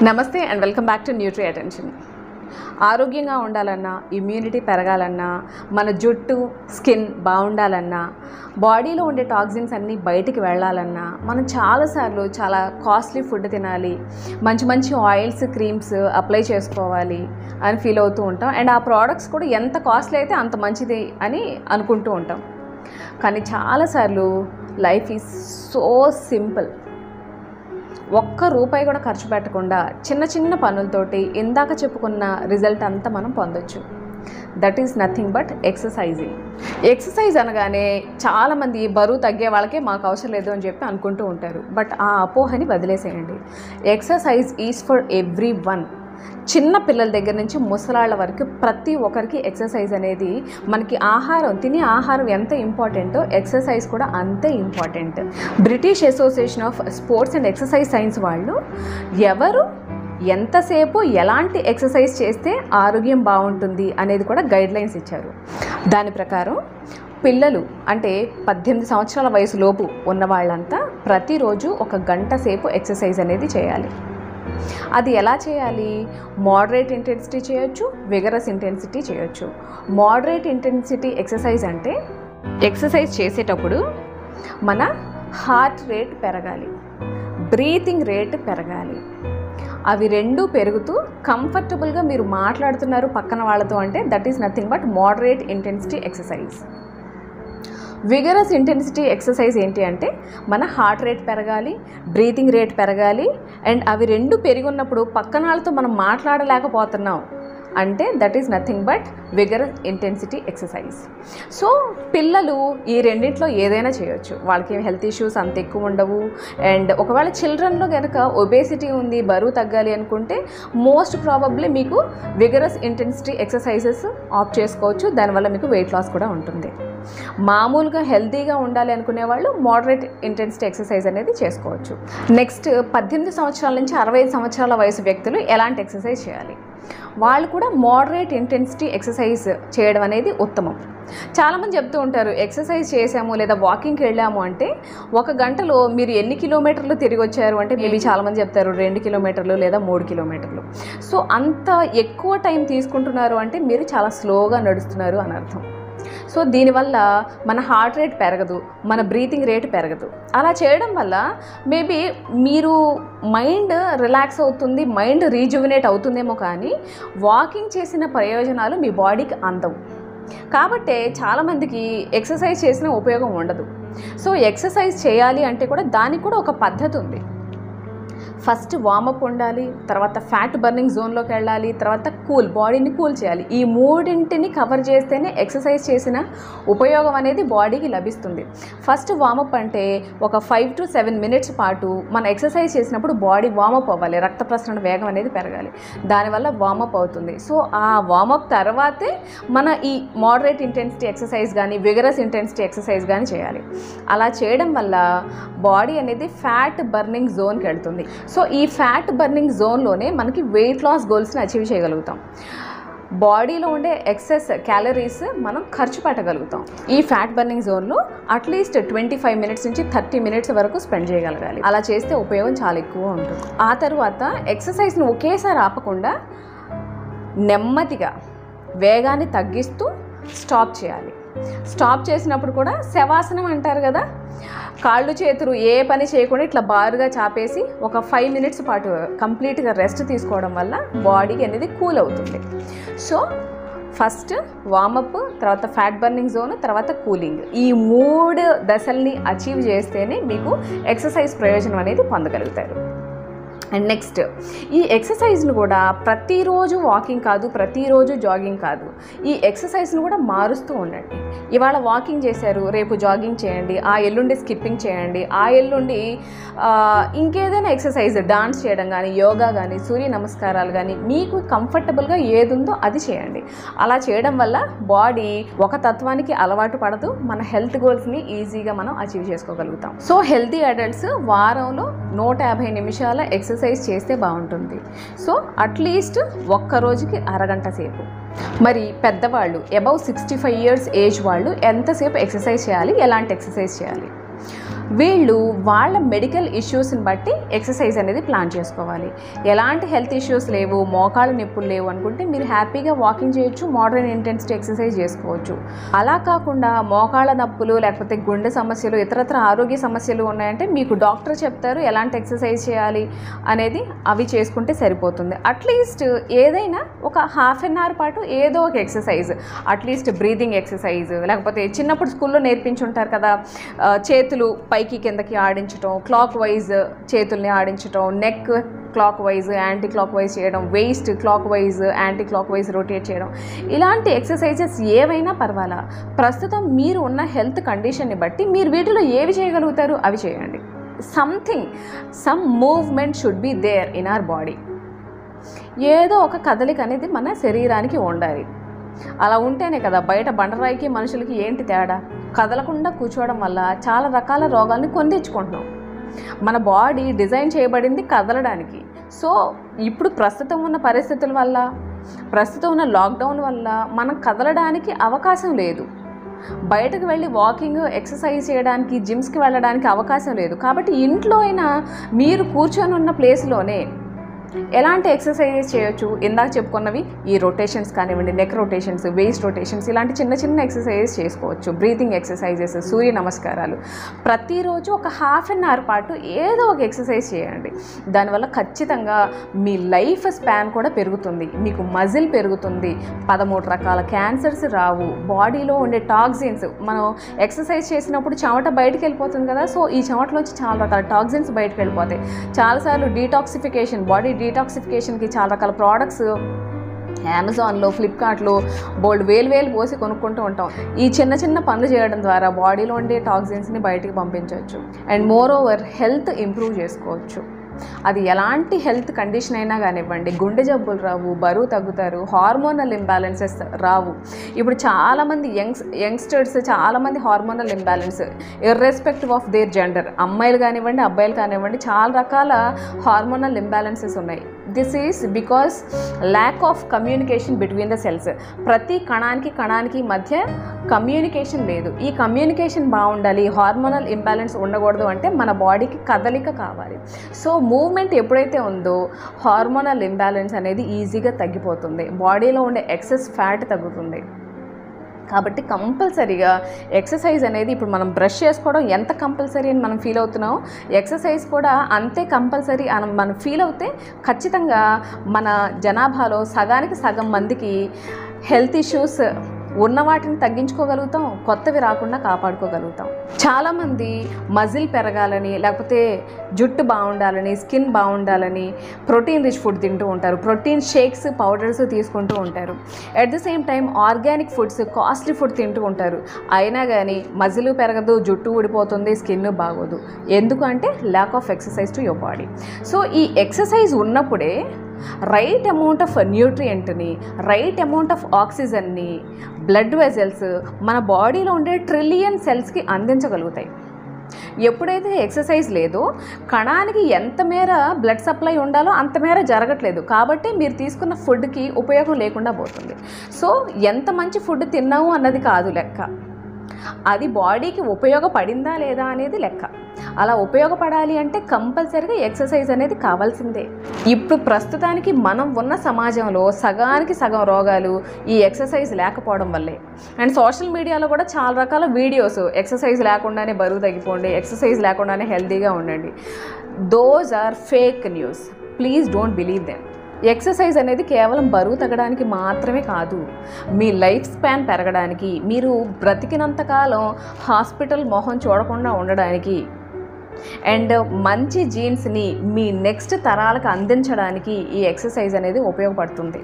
నమస్తే and welcome back to nutri attention ఆరోగ్యంగా ఉండాలన్నా ఇమ్యూనిటీ పెరగాలన్నా మన జుట్టు స్కిన్ బాగుండాలన్నా బాడీలో ఉండే టాక్సిన్స్ అన్నీ బయటికి వెళ్ళాలన్నా మనం చాలాసార్లు చాలా కాస్ట్లీ ఫుడ్ తినాలి మంచి మంచి ఆయిల్స్ క్రీమ్స్ అప్లై చేసుకోవాలి అని ఫీల్ అవుతూ ఉంటాం అండ్ ఆ ప్రోడక్ట్స్ కూడా ఎంత కాస్ట్లీ అయితే అంత మంచిది అని అనుకుంటూ ఉంటాం కానీ చాలాసార్లు లైఫ్ ఈజ్ సో సింపుల్ ఒక్క రూపాయి కూడా ఖర్చు పెట్టకుండా చిన్న చిన్న పనులతోటి ఇందాక చెప్పుకున్న రిజల్ట్ అంతా మనం పొందొచ్చు that is nothing but exercising exercise అనగానే చాలామంది బరువు తగ్గే వాళ్ళకే మాకు అవసరం లేదు అని చెప్పి అనుకుంటూ ఉంటారు బట్ ఆ అపోహని వదిలేసేయండి exercise is for everyone చిన్న పిల్లల దగ్గర నుంచి ముసలాళ్ళ వరకు ప్రతి ఒక్కరికి ఎక్సర్సైజ్ అనేది మనకి ఆహారం తినే ఆహారం ఎంత ఇంపార్టెంటో ఎక్సర్సైజ్ కూడా అంతే important British Association of Sports and Exercise Science వాళ్ళు ఎవరు ఎంతసేపు ఎలాంటి ఎక్సర్సైజ్ చేస్తే ఆరోగ్యం బాగుంటుంది అనేది కూడా గైడ్ లైన్స్ ఇచ్చారు దాని ప్రకారం పిల్లలు అంటే పద్దెనిమిది సంవత్సరాల వయసు లోపు ఉన్న వాళ్ళంతా ప్రతిరోజు ఒక గంట సేపు ఎక్సర్సైజ్ అనేది చేయాలి అది ఎలా చేయాలి మోడరేట్ ఇంటెన్సిటీ చేయొచ్చు విగరస్ ఇంటెన్సిటీ చేయొచ్చు మోడరేట్ ఇంటెన్సిటీ ఎక్సర్సైజ్ అంటే ఎక్సర్సైజ్ చేసేటప్పుడు మన హార్ట్ రేట్ పెరగాలి బ్రీతింగ్ రేట్ పెరగాలి అవి రెండు పెరుగుతూ కంఫర్టబుల్గా మీరు మాట్లాడుతున్నారు పక్కన వాళ్ళతో అంటే that is nothing but moderate intensity exercise vigorous intensity exercise ఏంటి అంటే మన హార్ట్ రేట్ పెరగాలి బ్రీతింగ్ రేట్ పెరగాలి అండ్ అవి రెండు పెరిగి ఉన్నప్పుడు పక్కన వాళ్ళతో మనం మాట్లాడలేకపోతున్నాం అంటే that is nothing but vigorous intensity exercise so పిల్లలు ఈ రెండింటిలో ఏదైనా చేయొచ్చు వాళ్ళకి హెల్త్ ఇష్యూస్ అంత ఎక్కువ ఉండవు అండ్ ఒకవేళ చిల్డ్రన్లో కనుక ఒబేసిటీ ఉంది బరువు తగ్గాలి అనుకుంటే మోస్ట్ ప్రాబబ్లీ మీకు విగరస్ ఇంటెన్సిటీ ఎక్సర్సైజెస్ ఆప్ చేసుకోవచ్చు దానివల్ల మీకు వెయిట్ లాస్ కూడా ఉంటుంది మామూలుగా హెల్తీగా ఉండాలి అనుకునే వాళ్ళు మోడరేట్ ఇంటెన్సిటీ ఎక్సర్సైజ్ అనేది చేసుకోవచ్చు నెక్స్ట్ పద్దెనిమిది సంవత్సరాల నుంచి అరవై ఐదు సంవత్సరాల వయసు వ్యక్తులు ఎలాంటి ఎక్సర్సైజ్ చేయాలి వాళ్ళు కూడా మోడరేట్ ఇంటెన్సిటీ ఎక్సర్సైజ్ చేయడం అనేది ఉత్తమం చాలామంది చెప్తూ ఉంటారు ఎక్సర్సైజ్ చేసాము లేదా వాకింగ్కి వెళ్ళాము అంటే ఒక గంటలో మీరు ఎన్ని కిలోమీటర్లు తిరిగి వచ్చారు అంటే మేబీ చాలామంది చెప్తారు రెండు కిలోమీటర్లు లేదా మూడు కిలోమీటర్లు సో అంత ఎక్కువ టైం తీసుకుంటున్నారు అంటే మీరు చాలా స్లోగా నడుస్తున్నారు అని అర్థం సో దీనివల్ల మన హార్ట్ రేట్ పెరగదు మన బ్రీతింగ్ రేట్ పెరగదు అలా చేయడం వల్ల మేబీ మీరు మైండ్ రిలాక్స్ అవుతుంది మైండ్ రీజువినేట్ అవుతుందేమో కానీ వాకింగ్ చేసిన ప్రయోజనాలు మీ బాడీకి అందవు కాబట్టే చాలామందికి ఎక్సర్సైజ్ చేసిన ఉపయోగం ఉండదు సో ఎక్సర్సైజ్ చేయాలి అంటే కూడా దానికి కూడా ఒక పద్ధతి ఉంది ఫస్ట్ వామప్ ఉండాలి తర్వాత ఫ్యాట్ బర్నింగ్ జోన్లోకి వెళ్ళాలి తర్వాత కూల్ బాడీని కూల్ చేయాలి ఈ మూడింటిని కవర్ చేస్తేనే ఎక్సర్సైజ్ చేసిన ఉపయోగం అనేది బాడీకి లభిస్తుంది ఫస్ట్ వామప్ అంటే ఒక ఫైవ్ టు సెవెన్ మినిట్స్ పాటు మన ఎక్సర్సైజ్ చేసినప్పుడు బాడీ వామప్ అవ్వాలి రక్త ప్రసరణ వేగం అనేది పెరగాలి దానివల్ల వామప్ అవుతుంది సో ఆ వామప్ తర్వాతే మన ఈ మోడరేట్ ఇంటెన్సిటీ ఎక్సర్సైజ్ కానీ విగరస్ ఇంటెన్సిటీ ఎక్సర్సైజ్ కానీ చేయాలి అలా చేయడం వల్ల బాడీ అనేది ఫ్యాట్ బర్నింగ్ జోన్కి వెళ్తుంది సో ఈ ఫ్యాట్ బర్నింగ్ జోన్లోనే మనకి వెయిట్ లాస్ గోల్స్ని అచీవ్ చేయగలుగుతాం బాడీలో ఉండే ఎక్సెస్ క్యాలరీస్ మనం ఖర్చు పెట్టగలుగుతాం ఈ ఫ్యాట్ బర్నింగ్ జోన్లో అట్లీస్ట్ ట్వంటీ ఫైవ్ మినిట్స్ నుంచి థర్టీ మినిట్స్ వరకు స్పెండ్ చేయగలగాలి అలా చేస్తే ఉపయోగం చాలా ఎక్కువ ఉంటుంది ఆ తర్వాత ఎక్సర్సైజ్ని ఒకేసారి ఆపకుండా నెమ్మదిగా వేగాన్ని తగ్గిస్తూ స్టాప్ చేయాలి స్టాప్ చేసినప్పుడు కూడా శవాసనం అంటారు కదా కాళ్ళు చేతులు ఏ పని చేయకుండా ఇట్లా బారుగా చాపేసి ఒక ఫైవ్ మినిట్స్ పాటు కంప్లీట్గా రెస్ట్ తీసుకోవడం వల్ల బాడీకి అనేది కూల్ అవుతుంది సో ఫస్ట్ వామప్ తర్వాత ఫ్యాట్ బర్నింగ్ జోన్ తర్వాత కూలింగ్ ఈ మూడు దశల్ని అచీవ్ చేస్తేనే మీకు ఎక్సర్సైజ్ ప్రయోజనం అనేది పొందగలుగుతారు అండ్ నెక్స్ట్ ఈ ఎక్సర్సైజ్ను కూడా ప్రతిరోజు వాకింగ్ కాదు ప్రతిరోజు జాగింగ్ కాదు ఈ ఎక్సర్సైజ్ను కూడా మారుస్తూ ఉండండి ఇవాళ వాకింగ్ చేశారు రేపు జాగింగ్ చేయండి ఆ ఎల్లుండి స్కిప్పింగ్ చేయండి ఆ ఎల్లుండి ఆ, ఇంకేదైనా ఎక్సర్సైజ్ డాన్స్ చేయడం కానీ యోగా కానీ సూర్య నమస్కారాలు కానీ మీకు కంఫర్టబుల్గా ఏది ఉందో అది చేయండి అలా చేయడం వల్ల బాడీ ఒక తత్వానికి అలవాటు పడదు మన హెల్త్ గోల్స్ని ఈజీగా మనం అచీవ్ చేసుకోగలుగుతాం సో హెల్తీ అడల్ట్స్ వారంలో నూట యాభై నిమిషాల ఎక్సర్సైజ్ చేస్తే బాగుంటుంది సో అట్లీస్ట్ ఒక్క రోజుకి అరగంట సేపు మరి పెద్దవాళ్ళు above sixty five years age వాళ్ళు ఎంతసేపు ఎక్సర్సైజ్ చేయాలి ఎలాంటి ఎక్సర్సైజ్ చేయాలి వీళ్ళు వాళ్ళ మెడికల్ ఇష్యూస్ని బట్టి ఎక్సర్సైజ్ అనేది ప్లాన్ చేసుకోవాలి ఎలాంటి హెల్త్ ఇష్యూస్ లేవు మోకాళ్ళ నొప్పులు లేవు అనుకుంటే మీరు హ్యాపీగా వాకింగ్ చేయొచ్చు మోడర్న్ ఇంటెన్సిటీ ఎక్సర్సైజ్ చేసుకోవచ్చు అలా కాకుండా మోకాళ్ళ నొప్పులు లేకపోతే గుండె సమస్యలు ఇతరత్ర ఆరోగ్య సమస్యలు ఉన్నాయంటే మీకు డాక్టర్ చెప్తారు ఎలాంటి ఎక్సర్సైజ్ చేయాలి అనేది అవి చేసుకుంటే సరిపోతుంది అట్లీస్ట్ ఏదైనా ఒక హాఫ్ అన్ అవర్ పాటు ఏదో ఒక ఎక్సర్సైజ్ అట్లీస్ట్ బ్రీదింగ్ ఎక్సర్సైజ్ లేకపోతే చిన్నప్పుడు స్కూల్లో నేర్పించుంటారు కదా ఆ, చేతులు పైకి కిందకి ఆడించటం క్లాక్ వైజ్ చేతుల్ని ఆడించటం neck clockwise anticlockwise చేయడం waist clockwise anticlockwise rotate చేయడం ఇలాంటి ఎక్సర్సైజెస్ ఏవైనా పర్వాలా ప్రస్తుతం మీరు ఉన్న హెల్త్ కండిషన్ని బట్టి మీరు వీటిలో ఏవి చేయగలుగుతారు అవి చేయండి something some movement should be there in our body ఏదో ఒక కదలిక అనేది మన శరీరానికి ఉండాలి అలా ఉంటేనే కదా బయట బండరాయికి మనుషులకి ఏంటి తేడా కదలకుండా కూర్చోవడం వల్ల చాలా రకాల రోగాల్ని కొని తెచ్చుకుంటున్నాం మన బాడీ డిజైన్ చేయబడింది కదలడానికి సో ఇప్పుడు ప్రస్తుతం ఉన్న పరిస్థితుల వల్ల ప్రస్తుతం ఉన్న లాక్డౌన్ వల్ల మనం కదలడానికి అవకాశం లేదు బయటకు వెళ్ళి వాకింగ్ ఎక్సర్సైజ్ చేయడానికి జిమ్స్కి వెళ్ళడానికి అవకాశం లేదు కాబట్టి ఇంట్లో అయినా మీరు కూర్చొని ఉన్న ప్లేస్లోనే ఎలాంటి ఎక్సర్సైజెస్ చేయొచ్చు ఇందాక చెప్పుకున్నవి ఈ రొటేషన్స్ కానివ్వండి నెక్ రొటేషన్స్ వేస్ట్ రొటేషన్స్ ఇలాంటి చిన్న చిన్న ఎక్సర్సైజెస్ చేసుకోవచ్చు బ్రీతింగ్ ఎక్సర్సైజెస్ సూర్య నమస్కారాలు ప్రతిరోజు ఒక హాఫ్ అన్ అవర్ పాటు ఏదో ఒక ఎక్సర్సైజ్ చేయండి దానివల్ల ఖచ్చితంగా మీ లైఫ్ స్పాన్ కూడా పెరుగుతుంది మీకు మజిల్ పెరుగుతుంది పదమూడు రకాల క్యాన్సర్స్ రావు బాడీలో ఉండే టాక్సిన్స్ మనం ఎక్సర్సైజ్ చేసినప్పుడు చెమట బయటకు వెళ్ళిపోతుంది కదా సో ఈ చెమటలోంచి చాలా రకాల టాక్సిన్స్ బయటకు వెళ్ళిపోతాయి చాలాసార్లు డీటాక్సిఫికేషన్ బాడీ డీటాక్సిఫికేషన్కి చాలా రకాల ప్రోడక్ట్స్ అమెజాన్లో ఫ్లిప్కార్ట్లో బోల్డ్ వేలు వేలు పోసి కొనుక్కుంటూ ఉంటాం ఈ చిన్న చిన్న పనులు చేయడం ద్వారా బాడీలో ఉండే టాక్సిన్స్ని బయటికి పంపించవచ్చు and moreover health improve చేసుకోవచ్చు అది ఎలాంటి హెల్త్ కండిషన్ అయినా కానివ్వండి గుండె జబ్బులు రావు బరువు తగ్గుతారు హార్మోనల్ ఇంబ్యాలెన్సెస్ రావు ఇప్పుడు చాలామంది యంగ్స్ యంగ్స్టర్స్ చాలామంది hormonal imbalance irrespective of their gender అమ్మాయిలు కానివ్వండి అబ్బాయిలు కానివ్వండి చాలా రకాల హార్మోనల్ ఇంబ్యాలెన్సెస్ ఉన్నాయి this is because lack of communication between the cells ప్రతి కణానికి కణానికి మధ్య కమ్యూనికేషన్ లేదు ఈ కమ్యూనికేషన్ బాగుండాలి హార్మోనల్ ఇంబ్యాలెన్స్ ఉండకూడదు అంటే మన బాడీకి కదలిక కావాలి సో మూవ్మెంట్ ఎప్పుడైతే ఉందో హార్మోనల్ ఇంబ్యాలెన్స్ అనేది ఈజీగా తగ్గిపోతుంది బాడీలో ఉండే ఎక్సెస్ ఫ్యాట్ తగ్గుతుంది కాబట్టి కంపల్సరీగా ఎక్సర్సైజ్ అనేది ఇప్పుడు మనం బ్రష్ చేసుకోవడం ఎంత కంపల్సరీ అని మనం ఫీల్ అవుతున్నామో ఎక్సర్సైజ్ కూడా అంతే కంపల్సరీ అని మనం ఫీల్ అవుతే ఖచ్చితంగా మన జనాభాలో సగానికి సగం మందికి హెల్త్ ఇష్యూస్ ఉన్న వాటిని తగ్గించుకోగలుగుతాం కొత్తవి రాకుండా కాపాడుకోగలుగుతాం చాలామంది మజిల్ పెరగాలని లేకపోతే జుట్టు బాగుండాలని స్కిన్ బాగుండాలని ప్రోటీన్ రిచ్ ఫుడ్ తింటూ ఉంటారు ప్రోటీన్ షేక్స్ పౌడర్స్ తీసుకుంటూ ఉంటారు at the same time organic foods costly food తింటూ ఉంటారు అయినా కానీ మజిల్ పెరగదు జుట్టు ఊడిపోతుంది స్కిన్ బాగోదు ఎందుకంటే lack of exercise to your body so ఈ ఎక్సర్సైజ్ ఉన్నప్పుడే రైట్ అమౌంట్ ఆఫ్ న్యూట్రియంట్ని రైట్ అమౌంట్ ఆఫ్ ఆక్సిజన్ని బ్లడ్ వెజల్స్ మన బాడీలో ఉండే ట్రిలియన్ సెల్స్కి అందించగలుగుతాయి ఎప్పుడైతే ఎక్సర్సైజ్ లేదో కణానికి ఎంత మేర బ్లడ్ సప్లై ఉండాలో అంత మేర జరగట్లేదు కాబట్టి మీరు తీసుకున్న ఫుడ్కి ఉపయోగం లేకుండా పోతుంది సో ఎంత మంచి ఫుడ్ తిన్నాము అన్నది కాదు లెక్క అది బాడీకి ఉపయోగపడిందా లేదా అనేది లెక్క అలా ఉపయోగపడాలి అంటే కంపల్సరీగా ఎక్సర్సైజ్ అనేది కావాల్సిందే ఇప్పుడు ప్రస్తుతానికి మనం ఉన్న సమాజంలో సగానికి సగం రోగాలు ఈ ఎక్సర్సైజ్ లేకపోవడం వల్లే అండ్ సోషల్ మీడియాలో కూడా చాలా రకాల వీడియోస్ ఎక్సర్సైజ్ లేకుండానే బరువు తగ్గిపోండి ఎక్సర్సైజ్ లేకుండానే హెల్తీగా ఉండండి those are fake news please don't believe them exercise అనేది కేవలం బరువు తగ్గడానికి మాత్రమే కాదు మీ లైఫ్ స్పాన్ పెరగడానికి మీరు బ్రతికినంతకాలం హాస్పిటల్ మొహం చూడకుండా ఉండడానికి అండ్ మంచి జీన్స్ని మీ నెక్స్ట్ తరాలకు అందించడానికి ఈ ఎక్సర్సైజ్ అనేది ఉపయోగపడుతుంది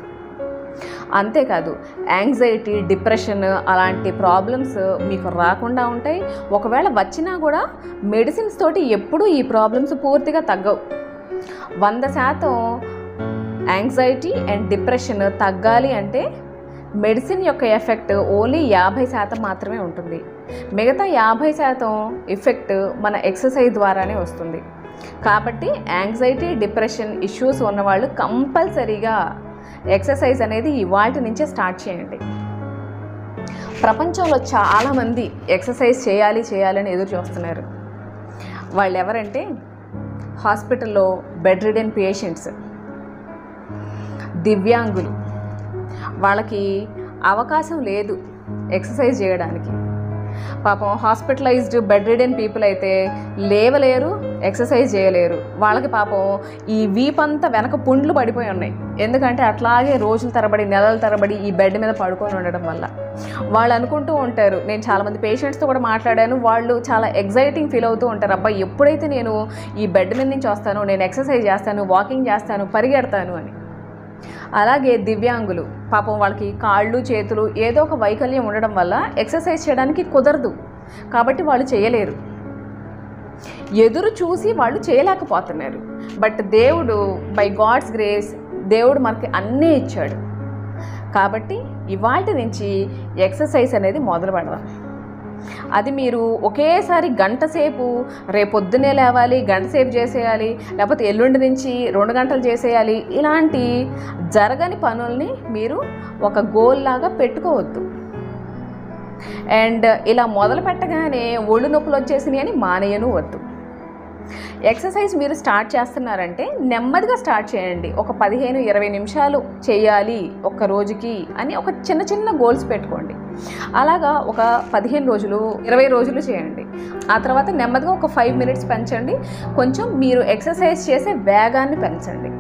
అంతేకాదు యాంగ్జైటీ డిప్రెషన్ అలాంటి ప్రాబ్లమ్స్ మీకు రాకుండా ఉంటాయి ఒకవేళ వచ్చినా కూడా మెడిసిన్స్ తోటి ఎప్పుడూ ఈ ప్రాబ్లమ్స్ పూర్తిగా తగ్గవు వంద శాతం యాంగ్జైటీ అండ్ డిప్రెషన్ తగ్గాలి అంటే మెడిసిన్ యొక్క ఎఫెక్ట్ ఓన్లీ యాభై శాతం మాత్రమే ఉంటుంది మిగతా యాభై శాతం ఎఫెక్ట్ మన ఎక్సర్సైజ్ ద్వారానే వస్తుంది కాబట్టి యాంగ్జైటీ డిప్రెషన్ ఇష్యూస్ ఉన్నవాళ్ళు కంపల్సరీగా ఎక్సర్సైజ్ అనేది ఇవాళ నుంచే స్టార్ట్ చేయండి ప్రపంచంలో చాలామంది ఎక్సర్సైజ్ చేయాలి చేయాలని ఎదురు చూస్తున్నారు వాళ్ళు ఎవరంటే హాస్పిటల్లో బెడ్ రిడెన్ పేషెంట్స్ దివ్యాంగులు వాళ్ళకి అవకాశం లేదు ఎక్సర్సైజ్ చేయడానికి పాపం హాస్పిటలైజ్డ్ బెడ్ రిడెన్ పీపుల్ అయితే లేవలేరు ఎక్సర్సైజ్ చేయలేరు వాళ్ళకి పాపం ఈ వీపంతా వెనక పుండ్లు పడిపోయి ఉన్నాయి ఎందుకంటే అట్లాగే రోజుల తరబడి నెలల తరబడి ఈ బెడ్ మీద పడుకొని ఉండడం వల్ల వాళ్ళు అనుకుంటూ ఉంటారు నేను చాలామంది పేషెంట్స్తో కూడా మాట్లాడాను వాళ్ళు చాలా ఎగ్జైటింగ్ ఫీల్ అవుతూ ఉంటారు అబ్బాయి ఎప్పుడైతే నేను ఈ బెడ్ మీద నుంచి వస్తానో నేను ఎక్సర్సైజ్ చేస్తాను వాకింగ్ చేస్తాను పరిగెడతాను అని అలాగే దివ్యాంగులు పాపం వాళ్ళకి కాళ్ళు చేతులు ఏదో ఒక వైకల్యం ఉండడం వల్ల ఎక్సర్సైజ్ చేయడానికి కుదరదు కాబట్టి వాళ్ళు చేయలేరు ఎదురు చూసి వాళ్ళు చేయలేకపోతున్నారు బట్ దేవుడు బై గాడ్స్ గ్రేస్ దేవుడు మనకి అన్నీ ఇచ్చాడు కాబట్టి ఇవాటి నుంచి ఎక్సర్సైజ్ అనేది మొదలు పెడదాం అది మీరు ఒకేసారి గంట సేపు రేపొద్దునే లేవాలి గంట సేపు చేసేయాలి లేకపోతే ఎల్లుండి నుంచి రెండు గంటలు చేసేయాలి ఇలాంటి జరగని పనుల్ని మీరు ఒక గోల్ లాగా పెట్టుకోవద్దు అండ్ ఇలా మొదలు పెట్టగానే ఒళ్ళు నొప్పులు వచ్చేసినాయి అని మానేయను వద్దు ఎక్సర్సైజ్ మీరు స్టార్ట్ చేస్తున్నారంటే నెమ్మదిగా స్టార్ట్ చేయండి ఒక పదిహేను ఇరవై నిమిషాలు చేయాలి ఒక రోజుకి అని ఒక చిన్న చిన్న గోల్స్ పెట్టుకోండి అలాగా ఒక పదిహేను రోజులు ఇరవై రోజులు చేయండి ఆ తర్వాత నెమ్మదిగా ఒక ఫైవ్ మినిట్స్ పెంచండి కొంచెం మీరు ఎక్సర్సైజ్ చేసే వేగాన్ని పెంచండి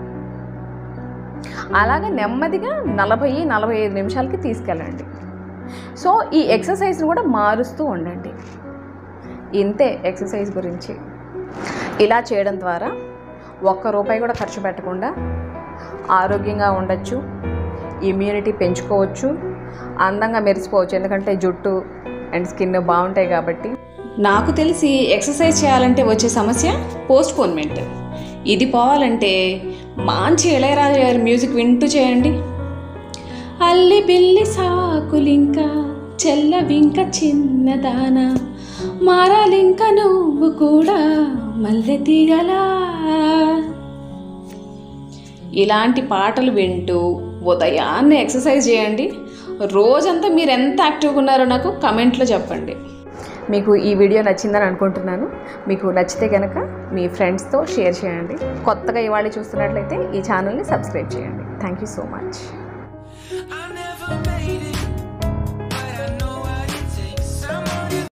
అలాగే నెమ్మదిగా నలభై నలభై ఐదు నిమిషాలకి తీసుకెళ్ళండి సో ఈ ఎక్సర్సైజ్ని కూడా మారుస్తూ ఉండండి ఇంతే ఎక్సర్సైజ్ గురించి ఇలా చేయడం ద్వారా ఒక్క రూపాయి కూడా ఖర్చు పెట్టకుండా ఆరోగ్యంగా ఉండొచ్చు ఇమ్యూనిటీ పెంచుకోవచ్చు అందంగా మెరిసిపోవచ్చు ఎందుకంటే జుట్టు అండ్ స్కిన్ బాగుంటాయి కాబట్టి నాకు తెలిసి ఎక్సర్సైజ్ చేయాలంటే వచ్చే సమస్య పోస్ట్ పోన్మెంట్ ఇది పోవాలంటే మంచి ఇళయరాజా గారి మ్యూజిక్ వింటూ చేయండి అల్లి బిల్లి సాకులింక చెల్లవింక చిన్నదాన మారాలింక నువ్వు కూడా మల్లె తీగలా ఇలాంటి పాటలు వింటూ ఉదయాన్నే ఎక్సర్సైజ్ చేయండి రోజంతా మీరు ఎంత యాక్టివ్గా ఉన్నారో నాకు కమెంట్లో చెప్పండి మీకు ఈ వీడియో నచ్చిందని అనుకుంటున్నాను మీకు నచ్చితే కనుక మీ ఫ్రెండ్స్తో షేర్ చేయండి కొత్తగా ఇవాళ చూస్తున్నట్లయితే ఈ ఛానల్ని సబ్స్క్రైబ్ చేయండి థ్యాంక్ యూ సో మచ్